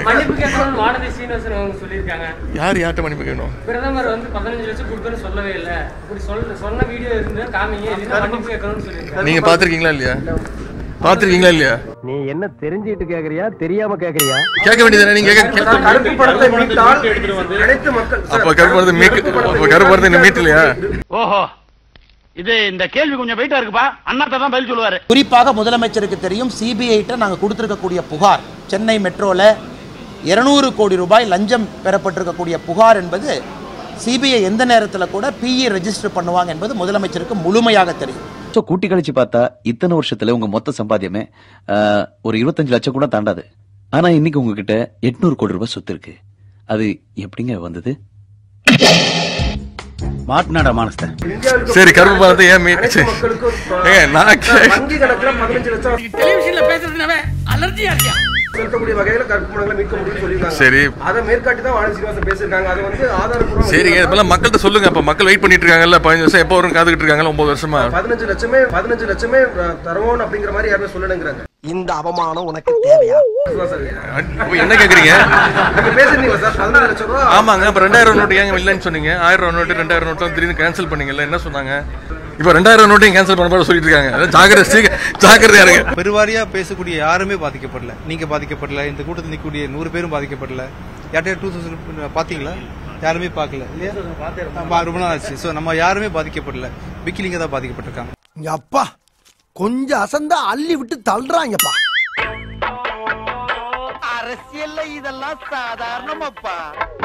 மன்னிப்பு கேட்கணும்னு வானதி சீனிவாசன் அவங்க சொல்லியிருக்காங்க யார் யார்கிட்ட மன்னிப்பு கேட்கணும் பிரதமர் வந்து பதினஞ்சு லட்சம் கொடுக்கணும்னு சொல்லவே இல்லை இப்படி சொல்ற சொன்ன வீடியோ இருந்து காமிங்க இல்லைன்னா மன்னிப்பு கேட்கணும்னு சொல்லியிருக்காங்க நீங்க பாத்திருக்கீங்களா இல்லையா பாத்திருக்கீங்களா இல்லையா நீ என்ன தெரிஞ்சுட்டு கேக்குறியா தெரியாம கேக்குறியா கேட்க வேண்டியதானே நீங்க கேட்க- கேட்க கருப்பு படத்தை மீட்டால் அனைத்து மக்கள் அப்ப கருப்பு படத்தை மீட்டு அப்ப கருப்பு படத்தை நீ மீட்டலையா ஓஹோ இது இந்த கேள்வி கொஞ்சம் வெயிட்டா இருக்குப்பா அண்ணாத்த தான் பதில் சொல்லுவாரு குறிப்பாக முதலமைச்சருக்கு தெரியும் சிபிஐட்ட நாங்கள் கொடுத்துருக்கக்கூடிய புகார் சென்னை மெட்ரோல இருநூறு கோடி ரூபாய் லஞ்சம் பெறப்பட்டிருக்கக்கூடிய புகார் என்பது சிபிஐ எந்த நேரத்தில் கூட பிஇ ரெஜிஸ்டர் பண்ணுவாங்க என்பது முதலமைச்சருக்கு முழுமையாக தெரியும் ஸோ கூட்டி கழிச்சு பார்த்தா இத்தனை வருஷத்துல உங்க மொத்த சம்பாத்தியமே ஆஹ், ஒரு இருபத்தஞ்சு லட்சம் கூட தாண்டாது ஆனா இன்னைக்கு உங்ககிட்ட எட்நூறு கோடி ரூபாய் சொத்து இருக்கு அது எப்படிங்க வந்தது மாட்டினாடா மானஸ்த இந்தியாவுக்கு சரி கருப்பு படத்தை ஏன் மீட் அனைத்து மக்களுக்கும் ஏங்க நான் கே- வங்கி கணக்குல பதினஞ்சு லட்சம் டெலிவிஷன்ல பேசுறதுனாவே அலர்ஜியா இருக்கியா செலுத்தக்கூடிய வகையில கருப்பு பணங்களை மீட்க முடியும்னு சொல்லியிருக்காங்க சரி அதை மேற்காட்டி தான் வாணி சீனிவாசன் பேசியிருக்காங்க அது வந்து ஆதாரப்பூர்வம் சரிங்க இதெல்லாம் மக்கள்கிட்ட சொல்லுங்க அப்ப மக்கள் வெயிட் பண்ணிட்டு இருக்காங்கல்ல பதினஞ்சு வருஷம் எப்போ வரும் காத்துக்கிட்டு இருக்காங்கல்ல ஒன்பது வருஷமா பதினஞ்சு லட்சமே பதினஞ்சு லட்சமே அஹ், தருவோம் அப்படிங்கிற மாதிரி யாருமே சொல்லணுங்கிறாங்க இந்த அவமானம் உனக்கு தேவையா அப்ப என்ன கேக்குறீங்க நீங்க பேசுறீங்களா சார் பதினஞ்சு லட்சம் ரூபா ஆமாங்க அப்ப ரெண்டாயிரம் நோட்டு ஏங்க இல்லைன்னு சொன்னீங்க ஆயிரம் ரூபா நோட்டு ரெண்டாயிரம் நோட்டு திடீர்னு கேன்சல் பண்ணீங்கல்ல என்ன சொன்னாங்க இப்ப ரெண்டாயிரம் நோட்டையும் கேன்சல் பண்ண போற சொல்லிட்டு இருக்காங்க அதான் ஜாக்கிரதை சீக்க- ஜாக்கிரதையா இருங்க பெருவாரியா பேசக்கூடிய யாருமே பாதிக்கப்படல நீங்க பாதிக்கப்படல இந்த கூட்டத்தில் நிற்கக்கூடிய நூறு பேரும் பாதிக்கப்படல யார்கிட்ட டூ தௌசண்ட் பாத்தீங்களா யாருமே பார்க்கல இல்லையா ஆமா, ரொம்ப நாள் ஆச்சு ஸோ நம்ம யாருமே பாதிக்கப்படல விக்கிலிங்க தான் பாதிக்கப்பட்டிருக்காங்க அப்பா கொஞ்சம் அசந்தா அள்ளி விட்டு தள்ளுறாங்கப்பா அரசியல்ல இதெல்லாம் சாதாரணமாப்பா